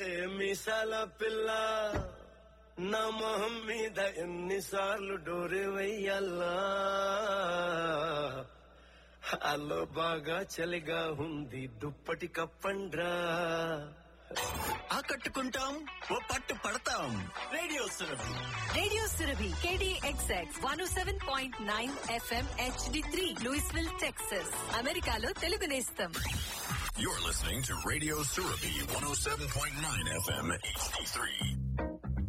మీసాల పిల్ల నా మొహం మీద ఎన్నిసార్లు డోరే వెయ్యాలా అల్లో బాగా చలిగా ఉంది దుప్పటి కప్పండ్రా ఆకట్టుకుంటాం ఓ పట్టు పడతాం radio Surabhi radio Surabhi KDXX one seven point nine FM HD three Louisville Texas అమెరికాలో తెలుగు నేస్తం You're listening to Radio Surabi 107.9 FM HD3.